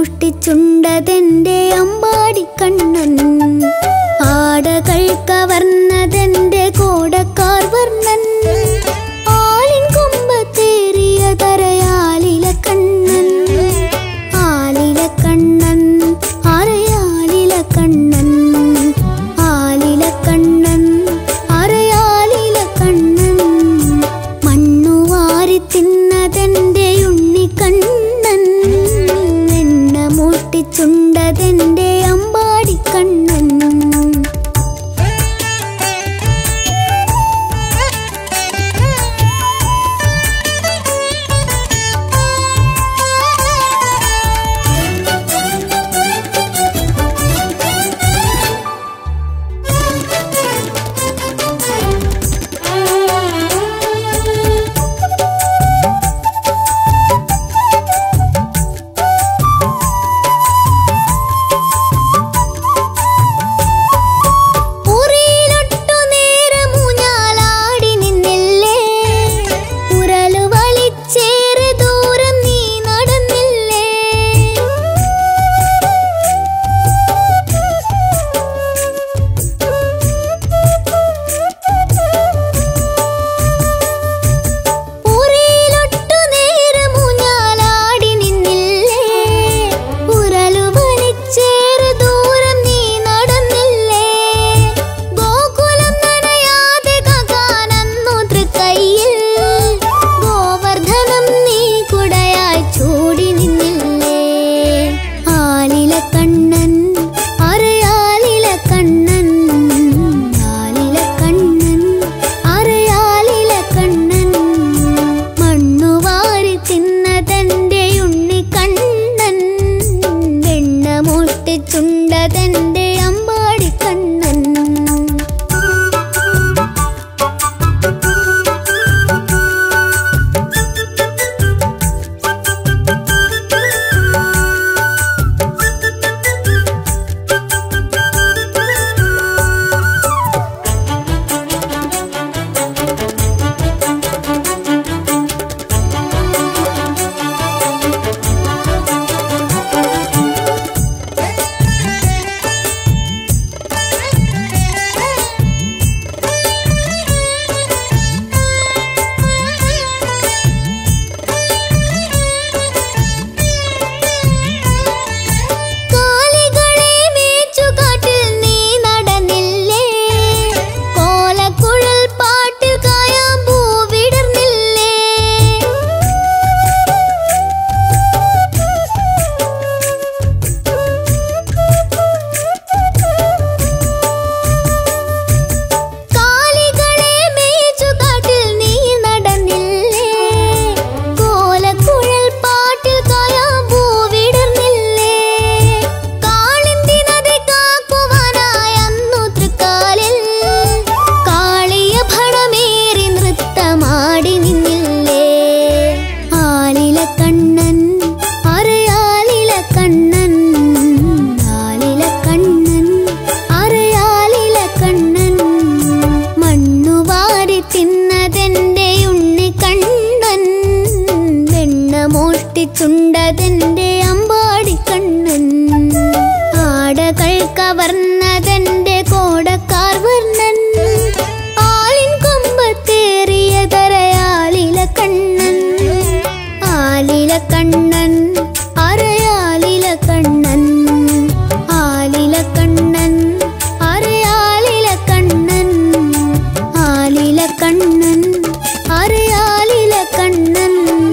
മോഷ്ടിച്ചുണ്ടതെന്റെ അമ്പാടി കണ്ണൻ ആടകൾ കവർന്നതെന്റെ കോടക്കാർ വർണ്ണൻ ആലിൻ കൊമ്പത്തേറിയ തരയാലില കണ്ണൻ ആലില കണ്ണൻ അരയാലില കണ്ണൻ ആലില കണ്ണൻ അരയാലില കണ്ണൻ മണ്ണുവാരി തിന്നതെന്റെ ഉണ്ണിക്കണ്ണൻ എണ്ണ മൂട്ടിച്ചുണ്ടതെന്റെ അമ്പാടി കണ്ണൻ ഉറിയിലൊട്ടു നേരമൂഞ്ഞാലാടി നിന്നില്ലേ ഉരലു വലിച്ചേറെ ദൂരം നീ നടന്നില്ലേ ഉറിയിലൊട്ടു നേരമൂഞ്ഞാലാടി നിന്നില്ലേ ഉരലു വലിച്ചേറെ ദൂരം നീ നടന്നില്ലേ ഗോകുലം നനയാതെ കകാനന്നു തൃക്കൈയിൽ ഗോവർദ്ധനം നീ കുടയായി ചൂടി നിന്നില്ലേ ആലില കണ്ണൻ അരയാലില കണ്ണൻ ആലില കണ്ണൻ അരയാലില കണ്ണൻ മണ്ണുവാരി തിന്നതെന്റെ ഉണ്ണിക്കണ്ണൻ വെണ്ണ മോഷ്ടിച്ചുണ്ടതെന്റെ അമ്പാടി കണ്ണൻ കാലികളെ മേച്ചുകാട്ടിൽ നീ നടന്നില്ലേ കോലക്കുഴൽ പാട്ടിൽ കായാമ്പൂ വിടർന്നില്ലേ കാലികളെ മേച്ചുകാട്ടിൽ നീ നടന്നില്ലേ കോലക്കുഴൽ പാട്ടിൽ കായാമ്പൂ വിടർന്നില്ലേ കാളിന്തി നദി കാക്കുവാനായി അന്നു തൃക്കാലിൽ കാളിയ ഭടമേറി നൃത്തമാടി നിന്നില്ലേ ആലില കണ്ണൻ അരയാലില കണ്ണൻ ആലില കണ്ണൻ അരയാലില കണ്ണൻ മണ്ണുവാരി തിന്നതെന്റെ ഉണ്ണിക്കണ്ണൻ വെണ്ണ മോഷ്ടിച്ചുണ്ടതെന്റെ അമ്പാടി കണ്ണൻ ആടകൾ കവർന്നതെന്റെ കോടക്കാർ വർണ്ണൻ ആലിൻ കൊമ്പത്തേറിയ തരയാലില കണ്ണൻ ആലില കണ്ണൻ അരയാലില കണ്ണൻ ആലില കണ്ണൻ അരയാലില കണ്ണൻ ആലില കണ്ണൻ അരയാലില കണ്ണൻ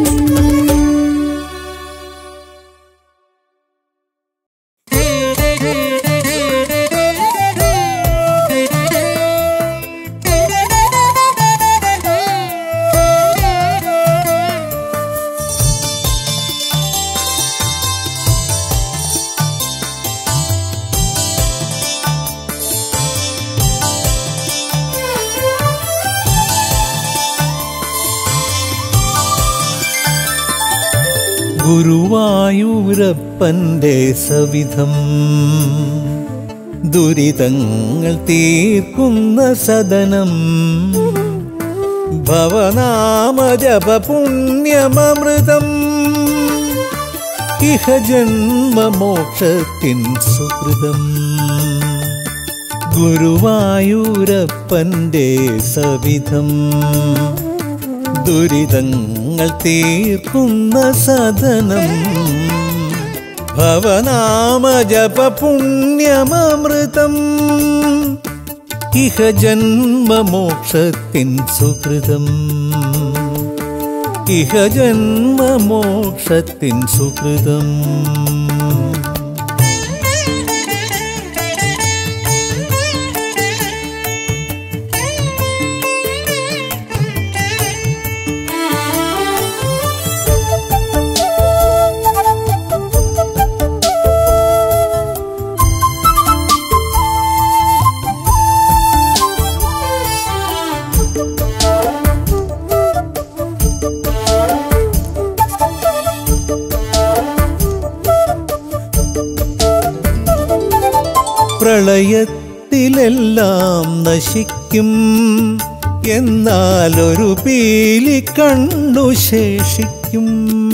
ഗുരുവായൂരപ്പന്റെ സവിധം ദുരിതങ്ങൾ തീർക്കുന്ന സദനം ഭവനാമജപ പുണ്യമമൃതം ഇഹ ജന്മമോക്ഷത്തിൻ സുഹൃതം ഗുരുവായൂരപ്പന്റെ സവിധം ദുരിതങ്ങൾ തീർക്കുന്ന സദനം ഭവനാമജപ പുണ്യമമൃതം ഇഹ ജന്മമോക്ഷത്തിൻ സുഹൃതം ഇഹ ജന്മമോക്ഷത്തിൻ സുഹൃതം പ്രളയത്തിലെല്ലാം നശിക്കും എന്നാലൊരു പീലി കണ്ണു ശേഷിക്കും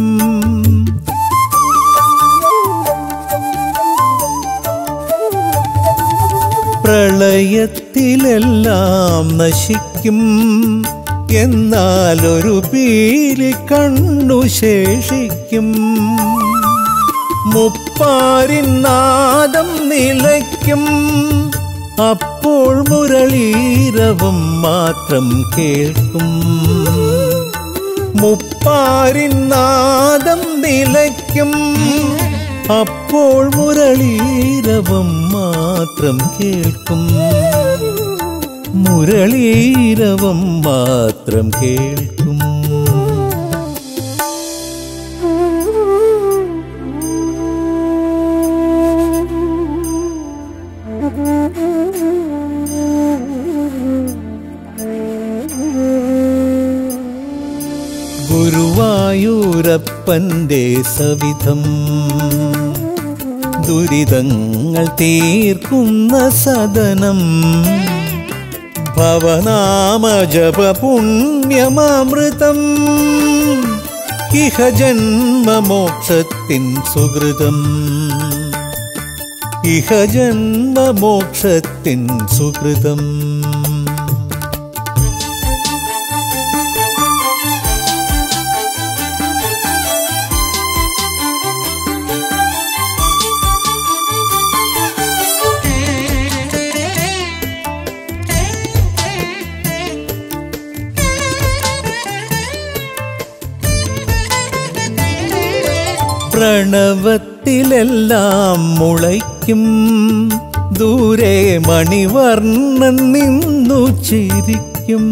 പ്രളയത്തിലെല്ലാം നശിക്കും എന്നാലൊരു പീലി കണ്ണു ശേഷിക്കും മുപ്പാരിൻ നാദം നിലയ്ക്കും അപ്പോൾ മുരളീരവം മാത്രം കേൾക്കും മുപ്പാരിൻ നാദം നിലയ്ക്കും അപ്പോൾ മുരളീരവം മാത്രം കേൾക്കും മുരളീരവം മാത്രം കേൾക്കും ഗുരുവായൂരപ്പന്റെ സവിധം ദുരിതങ്ങൾ തീർക്കുന്ന സദനം ഭവനാമജപ പുണ്യമമൃതം ഇഹ ജന്മമോക്ഷത്തിൻ സുഹൃതം ഇഹ ജന്മമോക്ഷത്തിൻ സുഹൃതം പ്രണവത്തിലെല്ലാം മുളയ്ക്കും ദൂരെ മണിവർണ്ണൻ നിന്നു ചിരിക്കും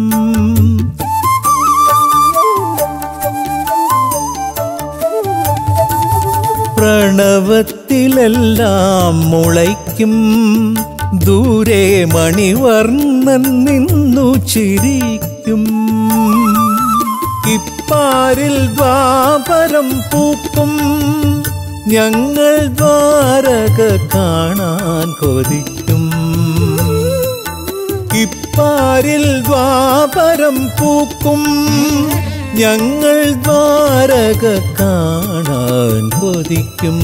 പ്രണവത്തിലെല്ലാം മുളയ്ക്കും ദൂരെ മണിവർണ്ണൻ നിന്നു ചിരിക്കും ഇപ്പാരിൽ ദ്വാപരം പൂക്കും ഞങ്ങൾ ദ്വാരക കാണാൻ കൊതിക്കും ഇപ്പാരിൽ ദ്വാപരം പൂക്കും ഞങ്ങൾ ദ്വാരക കാണാൻ കൊതിക്കും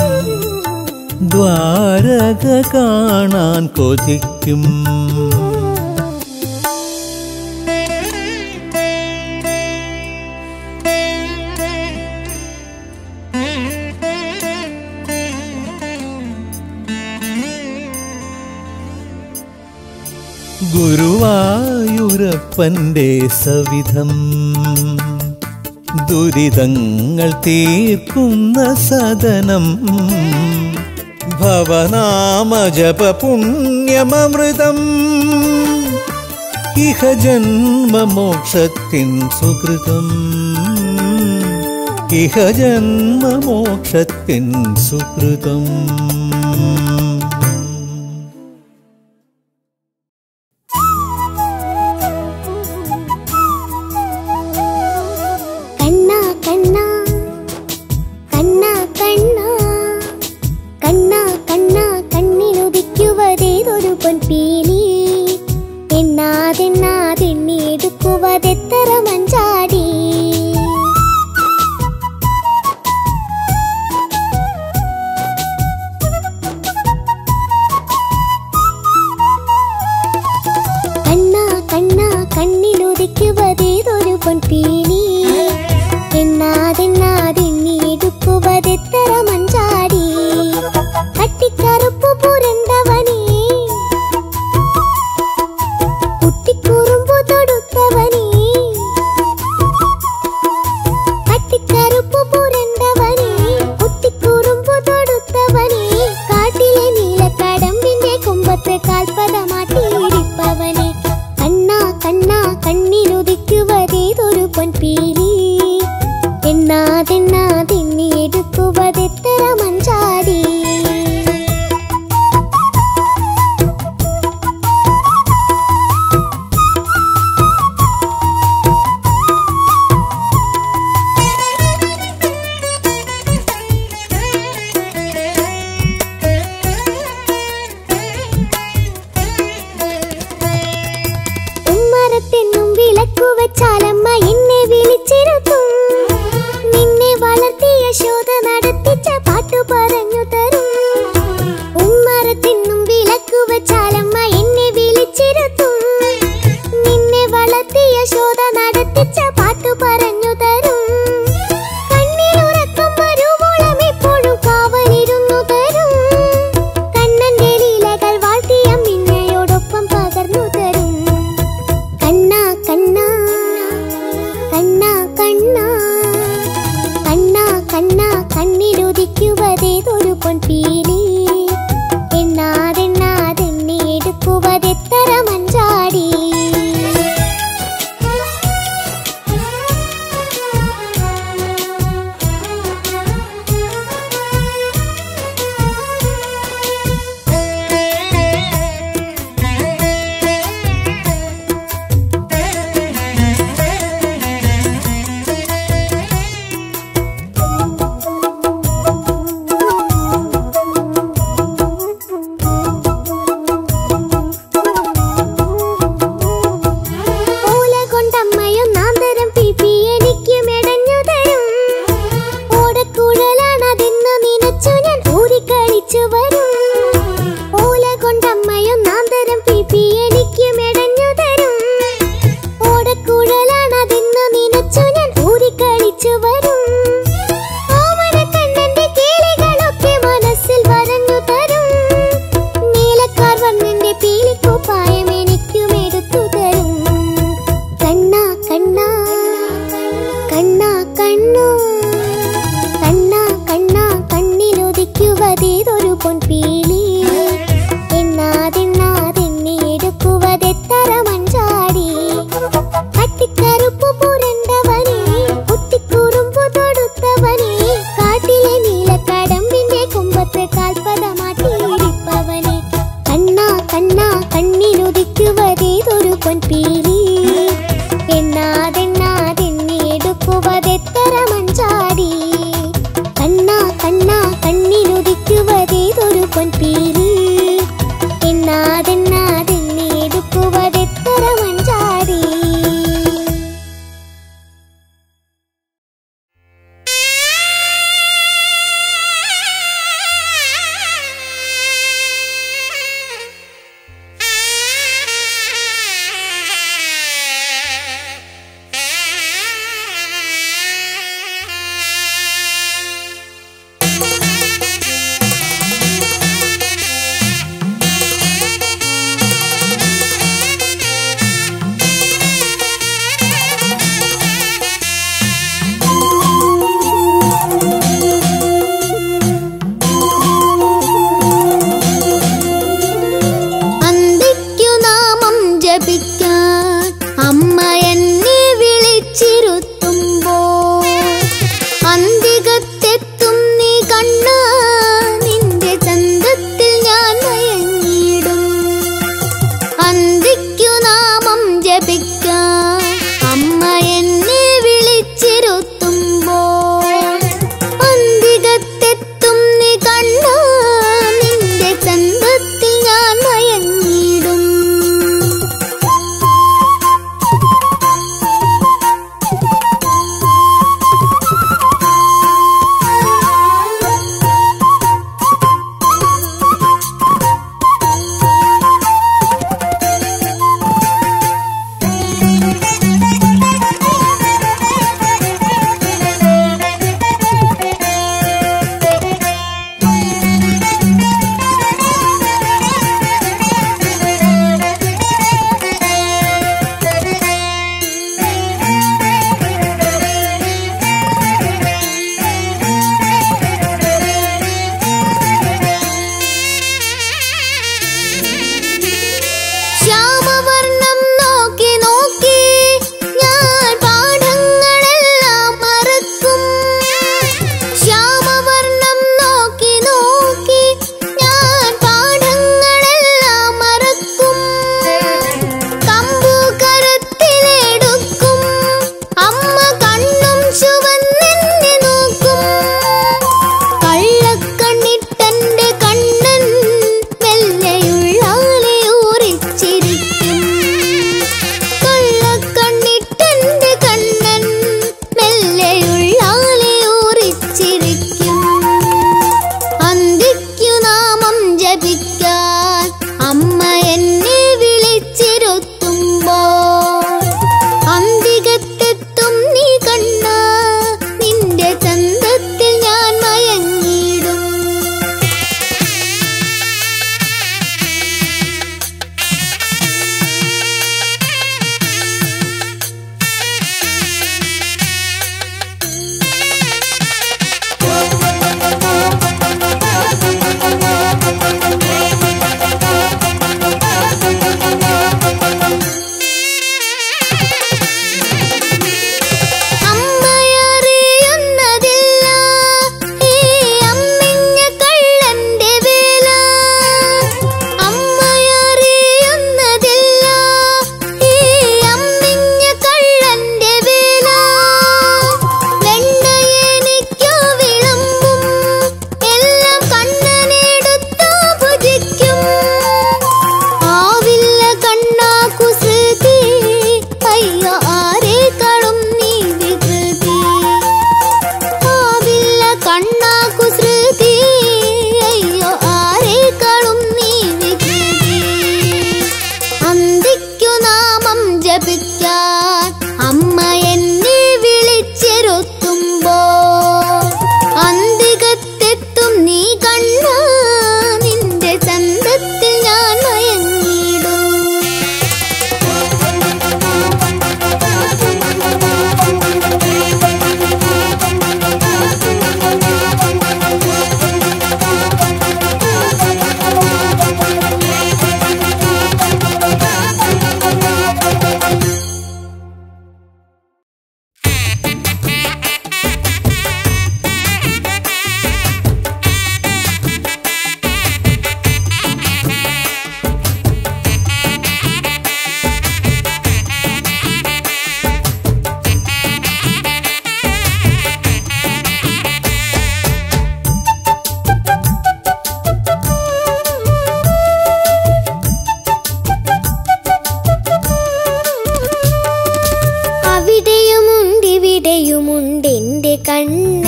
ദ്വാരക കാണാൻ കൊതിക്കും ഗുരുവായൂരപ്പന്റെ സവിധം ദുരിതങ്ങൾ തീർക്കുന്ന സദനം ഭവനാമജപ പുണ്യമമൃതം ഇഹ ജന്മമോക്ഷത്തിൻ സുഹൃതം ഇഹ ജന്മമോക്ഷത്തിൻ സുഹൃതം കണ്ണാ കണ്ണാ കണ്ണാ കണ്ണാ കണ്ണാ കണ്ണാ കണ്ണിലുദിക്കുവതേതൊരു പൊൻപീലി എണ്ണാതെണ്ണാതെണ്ണിയെടുക്കുവതെത്ര മഞ്ചാടി എണ്ണാതെണ്ണാതെണ്ണി എടുക്കുവതെത്ര മഞ്ചാടി ഉമ്മറത്തെന്നും വിളക്കു വെച്ചാലമ്മ എന്നെ വിളിച്ചിരുത്തും നിന്നെ വളർത്തിയ ശോധ നടത്തിച്ച പാട്ടു പറഞ്ഞു തരും ഉമ്മറത്തെന്നും വിളക്കു വെച്ചാലമ്മ എന്നെ വിളിച്ചിരുത്തും നിന്നെ വളർത്തിയ ശോധ നടത്തിച്ച പാട്ടു പറഞ്ഞു തരും കണ്ണിലുറക്കം വരുവോളം എപ്പോഴും കാവലിരുന്നു തരും കണ്ണന്റെ ലീലകൾ വാഴ്ത്തിയ മിന്നയോടൊപ്പം പകർന്നു തരും കണ്ണാ കണ്ണാ കണ്ണാ കണ്ണാ കണ്ണാ കണ്ണാ കണ്ണിലുദിക്കുവതേതൊരു പൊൻപീലി എണ്ണാതെണ്ണാതെണ്ണി എടുക്കുവതെത്ര മഞ്ചാടി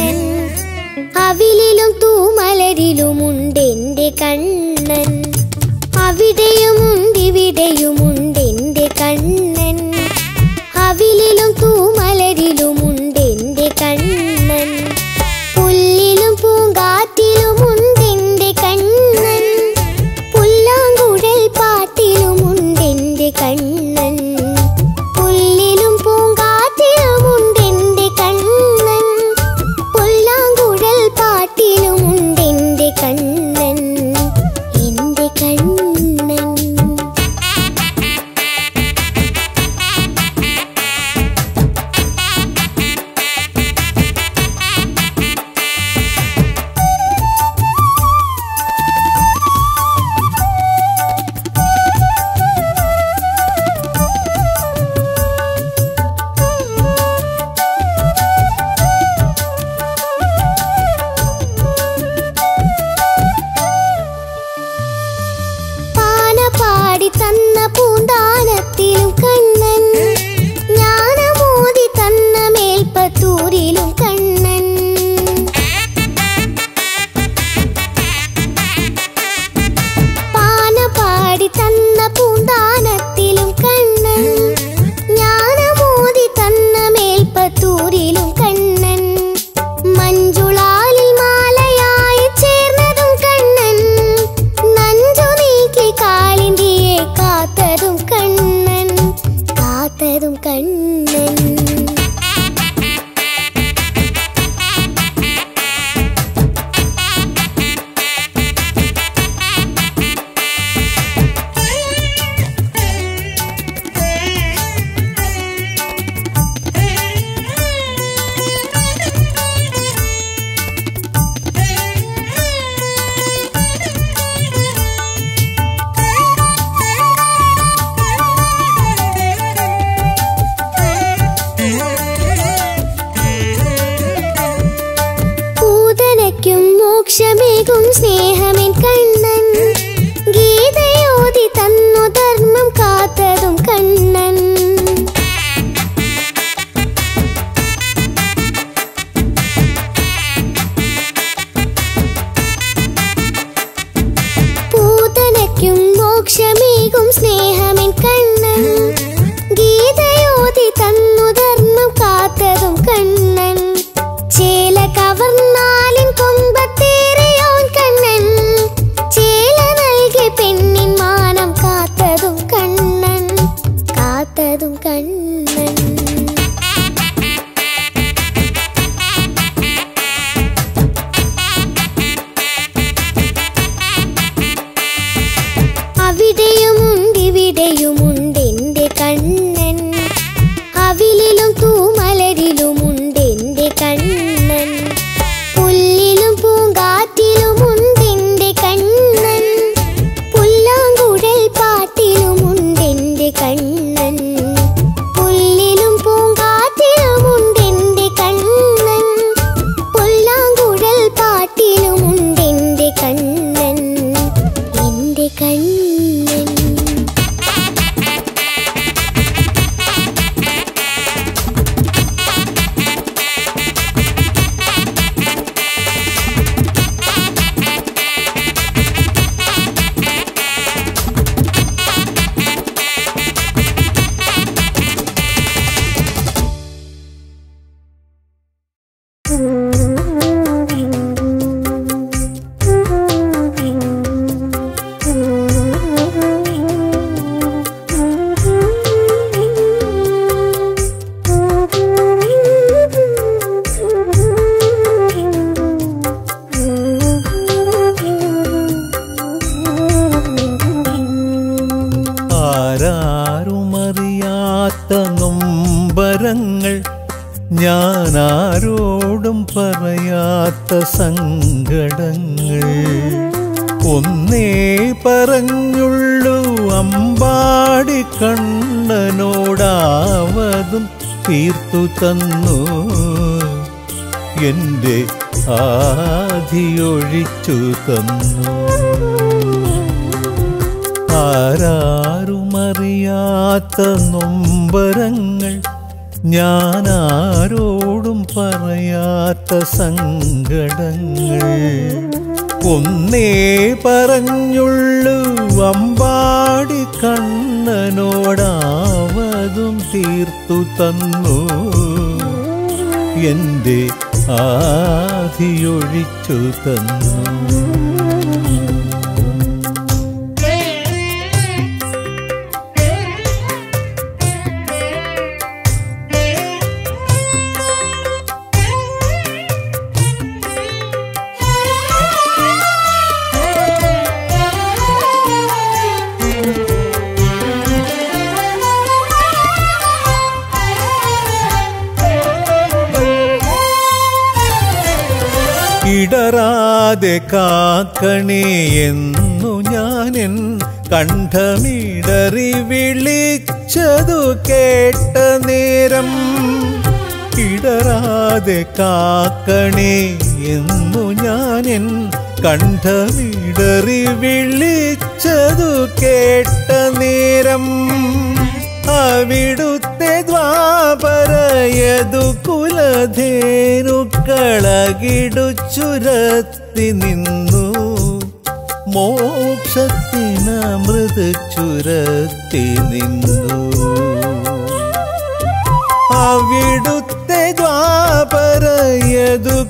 കണ്ണൻ അവിലിലും തൂമലരിലുമുണ്ടെന്റെ കണ്ണൻ അവിടെയുമുണ്ടിവിടെയുമുണ്ടെന്റെ കണ്ണൻ അവിലിലും തൂമലരിലുമുണ്ടെന്റെ കണ്ണൻ പുല്ലിലും പൂങ്കാറ്റിലുമുണ്ടെന്റെ കണ്ണൻ പുല്ലാങ്കുഴൽ പാട്ടിലുമുണ്ടെന്റെ കണ്ണൻ പുല്ലിലും പൂങ്കാറ്റിലുമുണ്ടെന്റെ കണ്ണൻ പുല്ലാങ്കുഴൽ പാട്ടിലുമുണ്ടെന്റെ കണ്ണൻ എന്റെ കണ്ണൻ പാന പാടി തന്ന പൂന്താനത്തിലും കണ്ണൻ ജ്ഞാനമോതി തന്ന മേൽപ്പത്തൂരിലും കണ്ണൻ പാന പാടി തന്ന പൂന്താനത്തിലും കണ്ണൻ ജ്ഞാനമോതി തന്ന മേൽപ്പത്തൂരിലും കണ്ണൻ മഞ്ജുളാലിൽ മാലയായി ചേർന്നതും കണ്ണൻ നഞ്ചു നീക്കി കാളിന്തിയെ കാത്തതും കണ്ണൻ കാത്തതും കണ്ണൻ പൂതനയ്ക്കും മോക്ഷമേകും സ്നേഹമെൻ കണ്ണൻ ഗീതയോതി തന്നു ധർമ്മം കാത്തതും കണ്ണൻ പൂതനയ്ക്കും മോക്ഷമേകും സ്നേഹമെൻ കണ്ണൻ ഗീതയോതി തന്നു ധർമ്മം കാത്തതും കണ്ണൻ ചേല കവർന്നാലിൻ കൊമ്പത്തേറിയോൻ കണ്ണൻ ചേല നൽകി പെണ്ണിൻ മാനം കാത്തതും കണ്ണൻ കാത്തതും കണ്ണൻ അവിടെയുമുണ്ടിവിടെയുമുണ്ടെന്റെ കണ്ണൻ അവിലിലും തൂമലരിലുമുണ്ടെന്റെ കണ്ണൻ പുല്ലിലും പൂങ്കാറ്റിലുമുണ്ടെന്റെ കണ്ണൻ പുല്ലാങ്കുഴൽ പാട്ടിലുമുണ്ടെന്റെ കണ്ണൻ പുല്ലിലും പൂങ്കാറ്റിലുമുണ്ടെന്റെ കണ്ണൻ പുല്ലാങ്കുഴൽ പാട്ടിലുമുണ്ടെന്റെ കണ്ണൻ എന്റെ കണ്ണൻ ആരാരുമറിയാത്ത നൊമ്പരങ്ങൾ ഞാൻ ആരോടും പറയാത്ത സങ്കടങ്ങൾ ഒന്നേ പറഞ്ഞുള്ളൂ അമ്പാടി കണ്ണനോടാവതും തീർത്തു തന്നു എൻ്റെ ആധിയൊഴിച്ചു തന്നു ആരാരുമറിയാത്ത നൊമ്പരങ്ങൾ ഞാൻ ആരോടും പറയാത്ത സങ്കടങ്ങൾ ഒന്നേ പറഞ്ഞുള്ളു അമ്പാടി കണ്ണനോടാവതും തീർത്തു തന്നു എൻ്റെ ആധിയൊഴിച്ചു തന്നു ഇടറാതെ കാക്കണേ എന്നു ഞാനെൻ കണ്ഠമിടറി വിളിച്ചതു കേട്ട നേരം ഇടറാതെ കാക്കണേ എന്നു ഞാനെൻ കണ്ഠമിടറി വിളിച്ചതു കേട്ട നേരം അവിടുത്തെ ദ്വാപരയതു കുലധേനുക്കളകിടുച്ചുരത്തി നിന്നു മോക്ഷത്തിനമൃത് ചുരത്തി നിന്നു അവിടുത്തെ ദ്വാപരയതു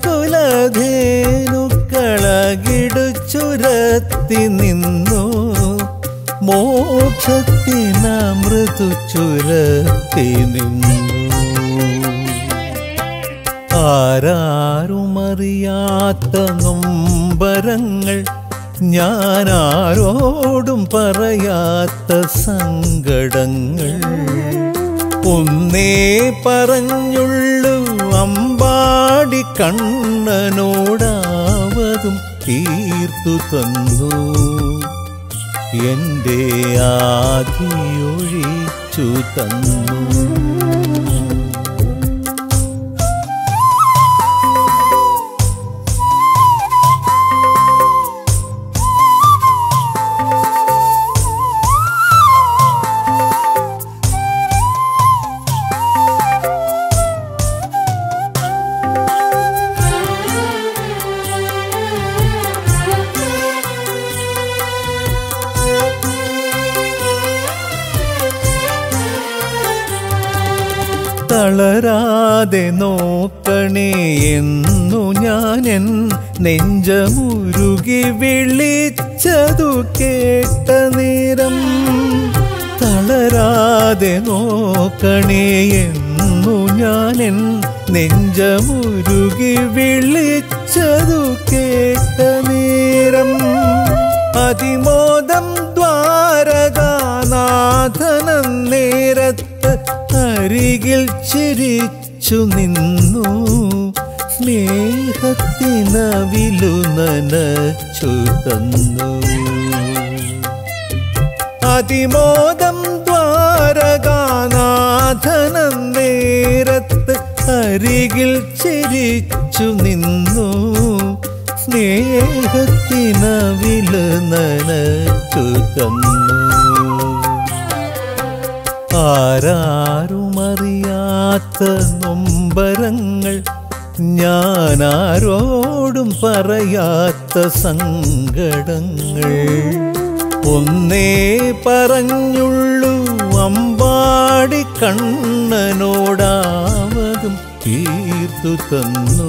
കുലധേനുക്കളകിടുച്ചുരത്തി നിന്നു മോക്ഷത്തിനമൃതു ചുരത്തി നിന്നു ആരാരുമറിയാത്ത നൊമ്പരങ്ങൾ ഞാൻ ആരോടും പറയാത്ത സങ്കടങ്ങൾ ഒന്നേ പറഞ്ഞുള്ളു അമ്പാടി കണ്ണനോടാവതും തീർത്തു തന്നു എൻ്റെ ആദിയൊഴിച്ചു തന്നു തളരാതെ നോക്കണേ എന്നു ഞാനെൻ നെഞ്ചമുരുകി വിളിച്ചതു കേട്ട നേരം തളരാതെ നോക്കണേ എന്നു ഞാനെൻ നെഞ്ചമുരുകി വിളിച്ചതു കേട്ട നേരം അതിമോദം ദ്വാരകാനാഥനം നേരത്ത് അരികിൽ ചിരിച്ചു നിന്നു സ്നേഹത്തിനവിലു നനച്ചു തന്നു അതിമോദം ദ്വാരകാനാഥനം നേരത്ത് അരികിൽ ചിരിച്ചു നിന്നു സ്നേഹത്തിനവില് നനച്ചു തന്നു ആരാരുമറിയാത്ത നൊമ്പരങ്ങൾ ഞാൻ ആരോടും പറയാത്ത സങ്കടങ്ങൾ ഒന്നേ പറഞ്ഞുള്ളു അമ്പാടി കണ്ണനോടാവതും തീർത്തു തന്നു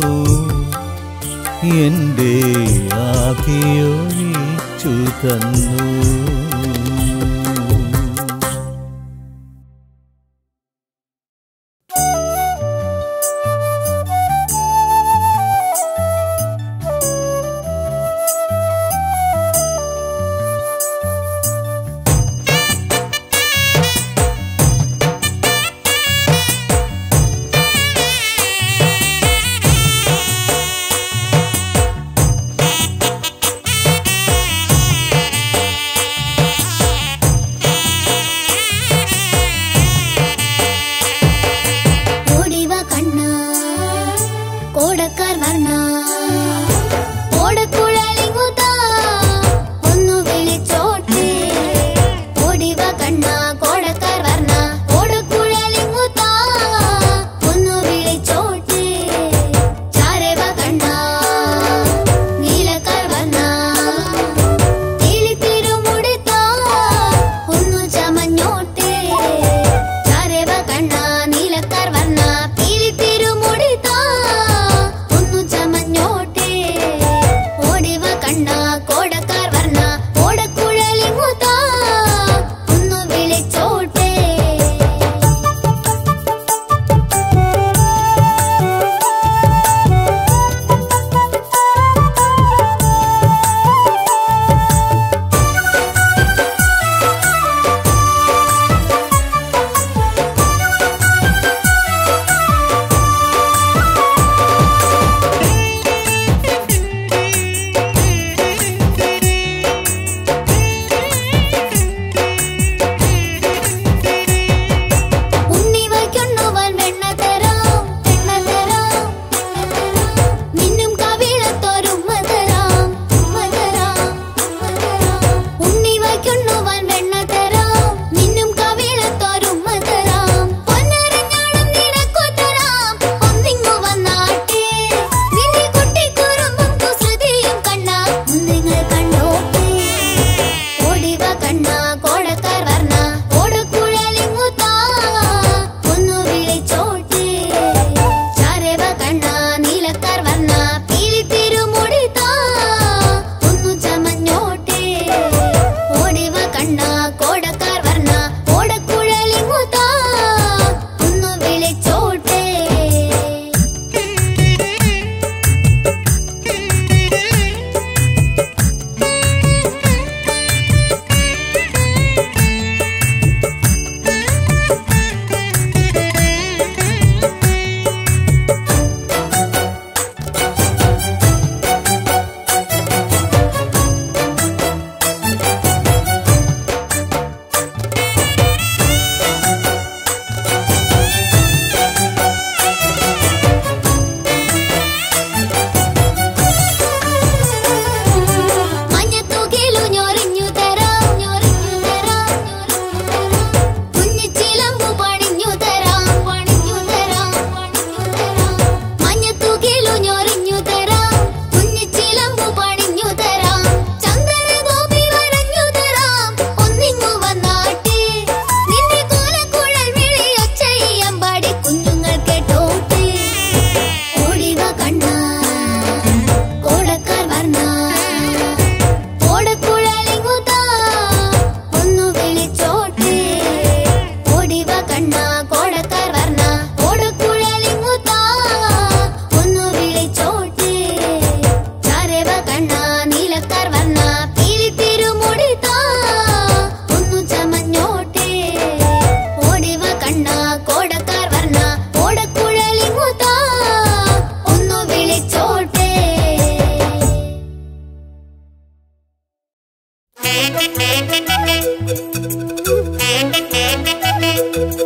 എൻ്റെ ആകിയൊഴിച്ചു തന്നു ും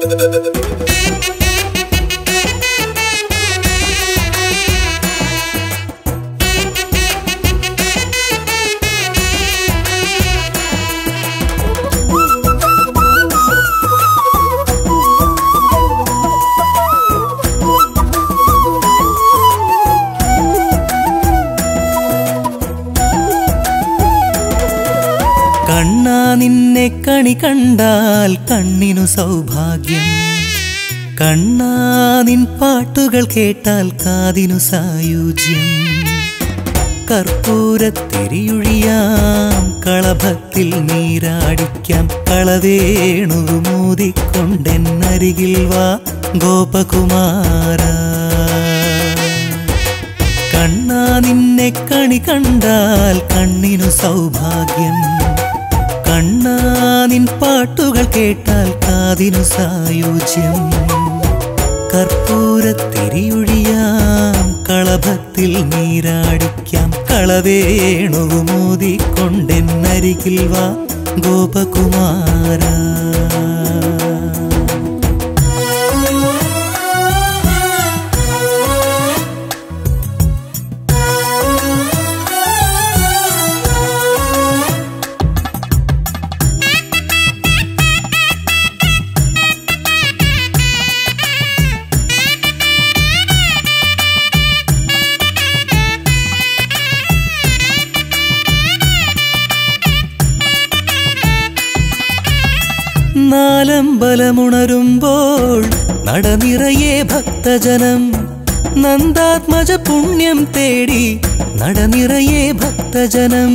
കണ്ണാ നിന്നെ കണി കണ്ടാൽ കണ്ണിനു സൗഭാഗ്യം കണ്ണാ നിൻ പാട്ടുകൾ കേട്ടാൽ കാതിനു സായുജ്യം കർപ്പൂരത്തിരിയുഴിയാം കളഭത്തിൽ നീരാടിക്കാം കളവേണുമൂതിക്കൊണ്ടെന്നരികിൽ വാ ഗോപകുമാര കണ്ണാ നിന്നെ കണി കണ്ടാൽ കണ്ണിനു സൗഭാഗ്യം കണ്ണാ നിൻ പാട്ടുകൾ കേട്ടാൽ കാതിനു സായുജ്യം കർപ്പൂരത്തിരിയൊഴിയാം കളഭത്തിൽ നീരാടിക്കാം കളവേണുമൂതിക്കൊണ്ടെന്നരികിൽ വാ ഗോപകുമാര നാലമ്പലമുണരുമ്പോൾ നടനിറയെ ഭക്തജനം നന്ദാത്മജ പുണ്യം തേടി നടനിറയെ ഭക്തജനം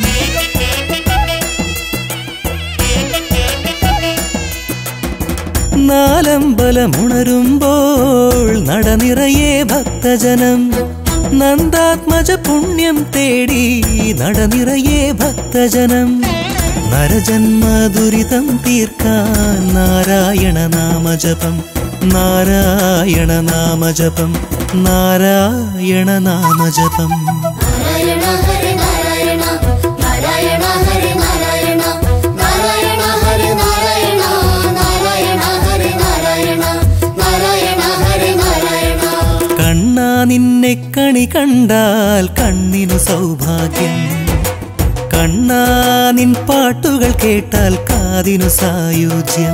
നാലമ്പലമുണരുമ്പോൾ നടനിറയെ ഭക്തജനം നന്ദാത്മജ പുണ്യം തേടി നടനിറയെ ഭക്തജനം നരജന്മ ദുരിതം തീർക്കാൻ നാരായണ നാമജപം നാരായണ നാമജപം നാരായണ നാമജപം നാരായണ ഹരി നാരായണ നാരായണ ഹരി നാരായണ നാരായണ ഹരി നാരായണ നാരായണ ഹരി നാരായണ നാരായണ ഹരി നാരായണ കണ്ണാ നിന്നെ കണി കണ്ടാൽ കണ്ണിനു സൗഭാഗ്യം കണ്ണാ നിൻ പാട്ടുകൾ കേട്ടാൽ കാതിനു സായുജ്യം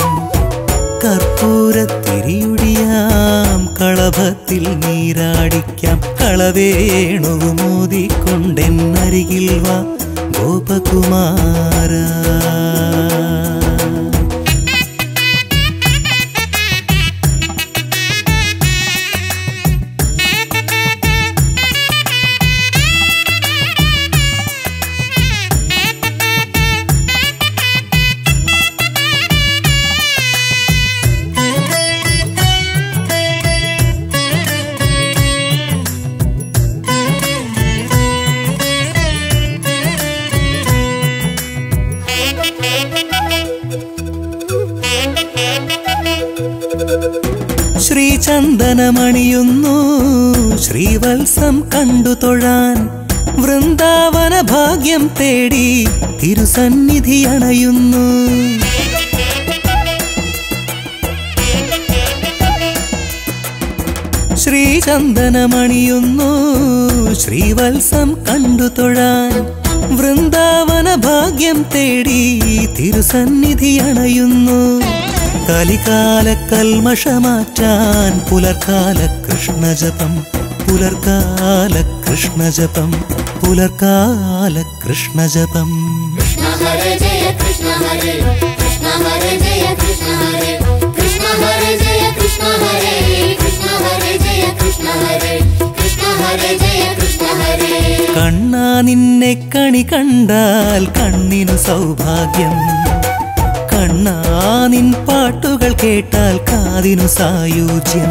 കർപ്പൂരത്തിരിയുടിയാം കളഭത്തിൽ നീരാടിക്കാം കളവേണുമൂതിക്കൊണ്ടെന്നരികിൽ വാ ഗോപകുമാര ശ്രീചന്ദനമണിയുന്നു ശ്രീവത്സം കണ്ടു തൊഴാൻ വൃന്ദാവന ഭാഗ്യം തേടി തിരുസന്നിധി അണയുന്നു ശ്രീചന്ദനമണിയുന്നു ശ്രീവത്സം കണ്ടു തൊഴാൻ വൃന്ദാവന ഭാഗ്യം തേടി തിരുസന്നിധി അണയുന്നു കലികാല കൽമഷമാറ്റാൻ പുലർക്കാല കൃഷ്ണജപം പുലർക്കാല കൃഷ്ണജപം പുലർക്കാല കൃഷ്ണജപം കൃഷ്ണ ഹരേ ജയ കൃഷ്ണ ഹരേ കൃഷ്ണ ഹരേ ജയ കൃഷ്ണ ഹരേ കൃഷ്ണ ഹരേ ജയ കൃഷ്ണ ഹരേ കൃഷ്ണ ഹരേ ജയ കൃഷ്ണ ഹരേ കൃഷ്ണ ഹരേ ജയ കൃഷ്ണ ഹരേ കണ്ണാ നിന്നെ കണി കണ്ടാൽ കണ്ണിനു സൗഭാഗ്യം കണ്ണാ നിൻ പാട്ടുകൾ കേട്ടാൽ കാതിനു സായുജ്യം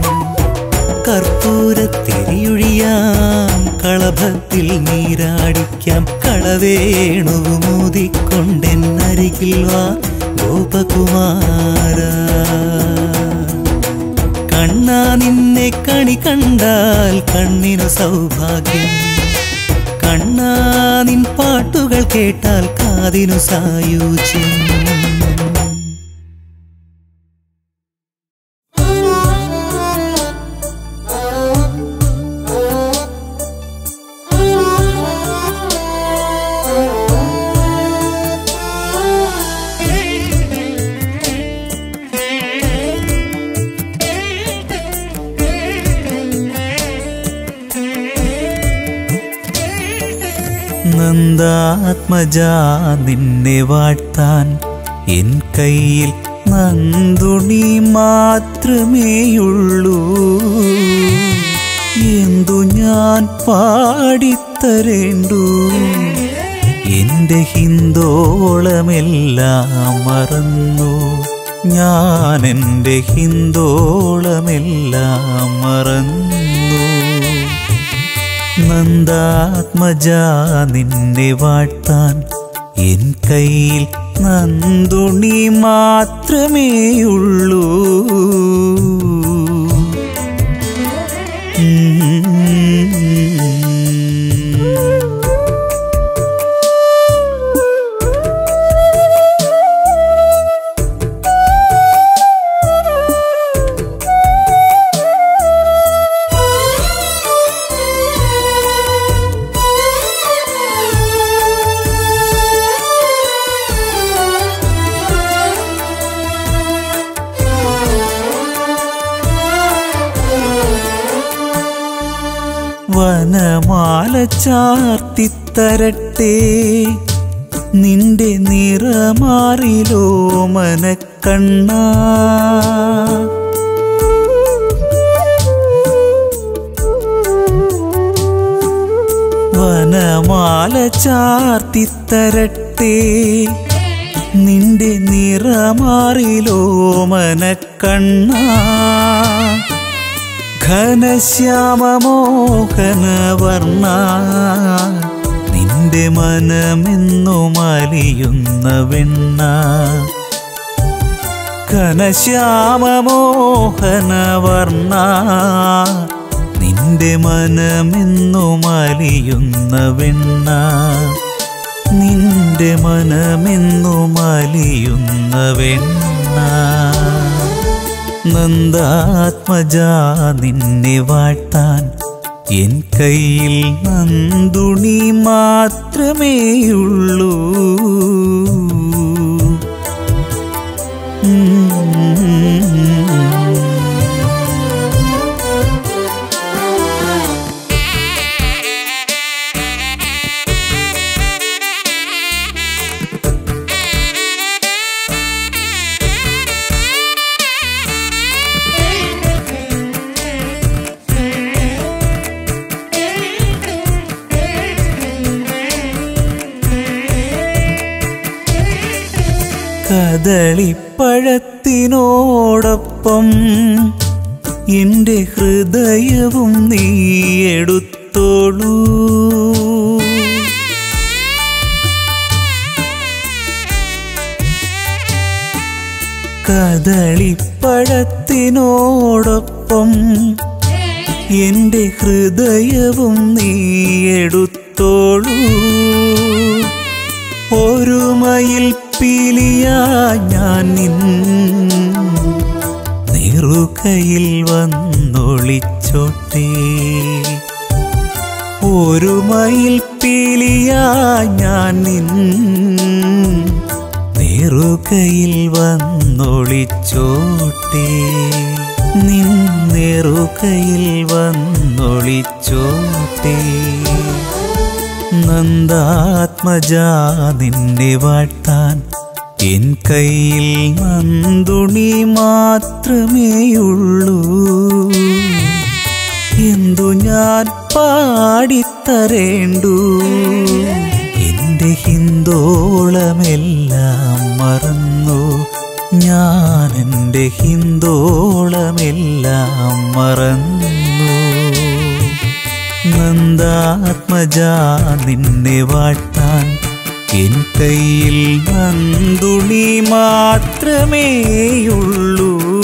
കർപ്പൂരത്തിരിയൊഴിയാം കളഭത്തിൽ നീരാടിക്കാം കളവേണുമൂതിക്കൊണ്ടെന്നരികിൽ വാ ഗോപകുമാര കണ്ണാ നിന്നെ കണി കണ്ടാൽ കണ്ണിനു സൗഭാഗ്യം കണ്ണാ നിൻ പാട്ടുകൾ കേട്ടാൽ കാതിനു സായുജ്യം നന്ദാത്മജ നിന്നെ വാഴ്ത്താൻ എൻ കയ്യിൽ നന്ദുണി മാത്രമേയുള്ളൂ എന്തു ഞാൻ പാടിത്തരേണ്ടു എന്റെ ഹിന്ദോളമെല്ലാം മറന്നു ഞാൻ എൻ്റെ ഹിന്ദോളമെല്ലാം മറന്നു നന്ദാത്മജ നിന്നെ വാഴ്ത്താൻ എൻ കയ്യിൽ നന്ദുണി മാത്രമേയുള്ളൂ ഉം. വനമാല ചാർത്തിത്തരട്ടെ നിന്റെ നിറമാറിലോ മനക്കണ്ണ വനമാല ചാർത്തിത്തരട്ടെ നിന്റെ നിറമാറിലോ മനക്കണ്ണ ഘനശ്യാമമോഹനവർണ്ണ നിന്റെ മനമെന്നും അലിയുന്ന വെണ്ണ ഘനശ്യാമമോഹനവർണ്ണ നിന്റെ മനമെന്നും അലിയുന്ന വെണ്ണ നിന്റെ മനമെന്നും അലിയുന്ന വെണ്ണ നന്ദാത്മജ നിന്നെ വാഴ്ത്താൻ എൻ കയ്യിൽ നന്ദുണി മാത്രമേയുള്ളൂ കദളിപ്പഴത്തിനോടൊപ്പം എൻ്റെ ഹൃദയവും നീ എടുത്തോളൂ കദളിപ്പഴത്തിനോടൊപ്പം എൻ്റെ ഹൃദയവും നീ എടുത്തോളൂ ഒരു മയിൽ പീലിയ ഞാൻ നിൻ നിറുകയിൽ വന്നൊളിച്ചോട്ടെ ഒരു മയിൽ പീലിയ ഞാൻ നിൻ നെറുകയിൽ വന്നൊളിച്ചോട്ടെ നിൻ നെറുകയിൽ വന്നൊളിച്ചോട്ടെ നന്ദാത്മജ നിന്നെ വാഴ്ത്താൻ എൻ കയ്യിൽ നന്ദുണി മാത്രമേയുള്ളൂ എന്തു ഞാൻ പാടിത്തരേണ്ടു എന്റെ ഹിന്ദോളമെല്ലാം മറന്നു ഞാൻ എൻ്റെ ഹിന്ദോളമെല്ലാം മറന്നു നന്ദാത്മജ നിന്നെ വാഴ്ത്താൻ എൻ കയ്യിൽ നന്ദുണി മാത്രമേയുള്ളൂ